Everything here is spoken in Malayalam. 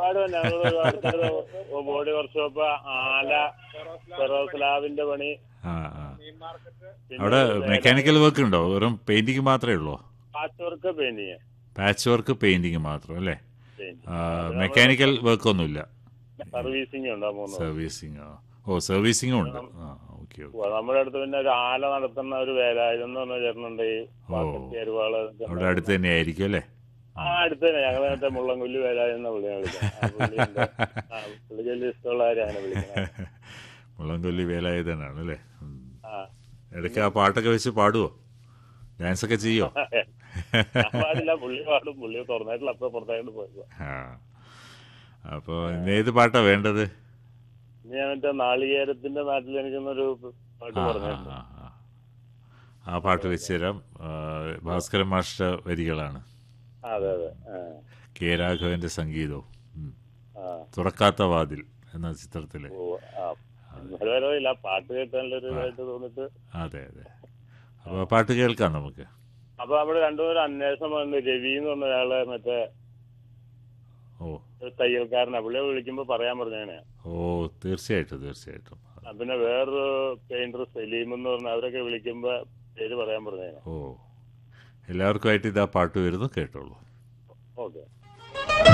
ഒരുപാട് ഞങ്ങൾ അടുത്തൊരു ബോഡി വർക്ക്ഷോപ്പ് ആല ഫെറോസ്ലാബിന്റെ പണി ആ ആ പിന്നെ അവിടെ മെക്കാനിക്കൽ വർക്ക് ഉണ്ടോ വെറും പെയിന്റിങ് മാത്രമേ ഉള്ളൂ patch work painting patch work painting മാത്രം അല്ലേ മെക്കാനിക്കൽ വർക്ക് ഒന്നുമില്ല സർവീസിംഗ് ഉണ്ട് ആ മൂന്ന് സർവീസിങ് ഓ സർവീസിംഗും ഉണ്ട് ആ ഓക്കെ ഓക്കെ ഉവ്വ, നമ്മുടെ അടുത്ത് പിന്നെ ഒരു ആല നടത്തുന്ന ഒരു വേലായുധം എന്ന് പറഞ്ഞ ചേട്ടനുണ്ട് ഈ പാക്കത്തി അരുവാള് അവിടെ അടുത്ത് തന്നെ ആയിരിക്കും അല്ലേ ആ അടുത്ത് തന്നെ ഞങ്ങൾ മറ്റേ മുള്ളംകൊല്ലി വേലായുധം എന്ന പുള്ളിയെ വിളിക്കാം ആ പുള്ളിയുണ്ട്. ആ, പുള്ളിക്ക് വലിയ ഇഷ്ടമുള്ള കാര്യം അങ്ങനെ വിളിക്കുന്നത് മുള്ളംകൊല്ലി വേലായുധനാണ് അല്ലേ ഉം. ആ ഇടയ്ക്ക് ആ പാട്ടൊക്കെ വെച്ച് പാടുവോ ഡാൻസ് ഒക്കെ ചെയ്യോ ഞാൻ പാടില്ല പുള്ളി പാടും പുള്ളി തുറന്നായിട്ടുള്ള അപ്പൊ പുറത്തായിട്ട് പോയത് ആ അപ്പോൾ ഇന്ന് ഏത് പാട്ടാ വേണ്ടത് ഇനി ഞാൻ മറ്റേ നാളികേരത്തിന്റെ നാട്ടിൽ എനിക്കൊന്നൊരു പാട്ട് ആ, പറഞ്ഞിട്ടുണ്ട് ആ, ആ. ആ പാട്ട് വെച്ച് തരാം ആ, ഭാസ്കരൻ മാസ്റ്റർ വരികളാണ് ആ, അതെ അതെ ആ, കെ രാഘവന്റെ സംഗീതവും ഉം. ആ തുറക്കാത്ത വാതിൽ എന്ന ചിത്രത്തിലെ ഓ ആ വരവരോ ഇല്ല പാട്ട് കേട്ട് നല്ലൊരു ഇതായിട്ട് തോന്നിട്ട് അതെ അതെ അപ്പോൾ ആ പാട്ട് കേൾക്കാം നമുക്ക് അപ്പൊ അവിടെ രണ്ടുപേരും അന്വേഷണം വന്നു രവി എന്ന് പറഞ്ഞ ഒരാള് മറ്റേ ഓ ഒരു തയ്യൽക്കാരനാ പുള്ളിയെ വിളിക്കുമ്പോ പറയാൻ പറഞ്ഞാണ് ഓ തീർച്ചയായിട്ടും തീർച്ചയായിട്ടും പിന്നെ വേറൊരു പെയിന്റർ സലീം എന്ന് പറഞ്ഞ അവരൊക്കെ വിളിക്കുമ്പോ പേര് പറയാൻ പറഞ്ഞാണ് ഓ എല്ലാവർക്കുമായിട്ട് ഇതാ പാട്ട് വരുന്നു കേട്ടോളൂ ഓക്കെ